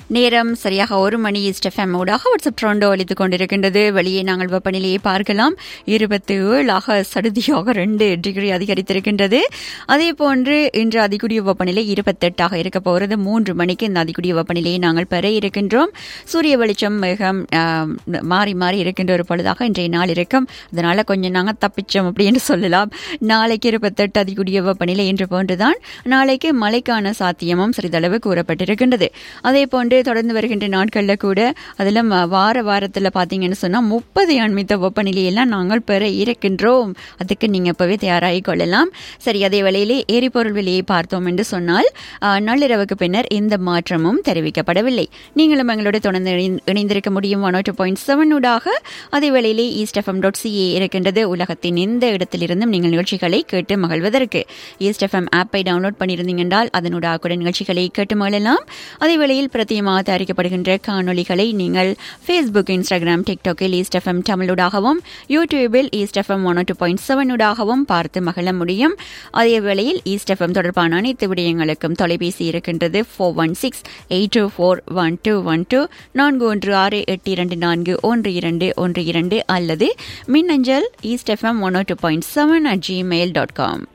நேரம் சரியாக ஒரு மணி ஸ்டெஃபம் ஊடாக வாட்ஸ்அப் ட்ரோண்டோ அளித்துக் கொண்டிருக்கின்றது வெளியே நாங்கள் வெப்பநிலையை பார்க்கலாம் இருபத்தி ஏழாக சடுதியாக ரெண்டு டிகிரி அதிகரித்திருக்கின்றது அதே போன்று இன்று அதிகூடிய வெப்பநிலை இருபத்தெட்டாக இருக்க போகிறது மூன்று மணிக்கு இந்த அதிகூடிய வெப்பநிலையை நாங்கள் பெற இருக்கின்றோம் சூரிய வெளிச்சம் மிகம் ஆம், மாறி மாறி இருக்கின்ற ஒரு பொழுதாக இன்றைய நாள் இருக்கும் அதனால கொஞ்சம் நாங்கள் தப்பிச்சோம் அப்படின்னு சொல்லலாம் நாளைக்கு இருபத்தெட்டு அதிகூடிய வெப்பநிலை என்று போன்றுதான் நாளைக்கு மழைக்கான சாத்தியமும் சிறிதளவு கூறப்பட்டிருக்கின்றது அதே போன்று தொடர்ந்து வருகின்ற நாட்களில் கூட அதிலும் அஹ், வார வாரத்தில் பார்த்தீங்கன்னு சொன்னால் முப்பது அண்மித்த வெப்பநிலையெல்லாம் நாங்கள் பெற இருக்கின்றோம் அதுக்கு நீங்கள் இப்போவே தயாராகி கொள்ளலாம் சரி அதே வேளையிலே எரிபொருள் விலையை பார்த்தோம் என்று சொன்னால் அஹ், நள்ளிரவுக்கு பின்னர் எந்த மாற்றமும் தெரிவிக்கப்படவில்லை நீங்களும் எங்களோட தொடர்ந்து இணை- இணைந்திருக்க முடியும் ஒன் டூ பாயிண்ட் செவன் ஊடாக அதே வேளையிலே ஈஸ்ட் எஃப்எம் டாட் சிஏ இருக்கின்றது உலகத்தின் எந்த இடத்திலிருந்தும் நீங்கள் நிகழ்ச்சிகளை கேட்டு மகிழ்வதற்கு ஈஸ்ட் எஃப்எம் ஆப்பை டவுன்லோட் பண்ணியிருந்தீங்க என்றால் அதனூடாக கூட நிகழ்ச்சிகளை கேட்டு மகிழலாம் அதே வேளையில் பிரத்தியமாக தயாரிக்கப்படுகின்ற காணொளிகளை நீங்கள் ஃபேஸ்புக் இன்ஸ்டாகிராம் டிக்டாக்கில் ஈஸ்ட் எஃப்எம் தமிழூடாகவும் யூடியூபில் East FM one two point செவனூடாகவும் பார்த்து மகிழ முடியும் அதே வேளையில் ஈஸ்ட் எஃப்எம் தொடர்பான அனைத்து விடயங்களுக்கும் தொலைபேசி இருக்கின்றது four one six eight two four one two one two நான்கு ஒன்று ஆறு எட்டு இரண்டு நான்கு ஒன்று இரண்டு ஒன்று இரண்டு அல்லது மின்னஞ்சல் East FM one two point seven at Gmail dot com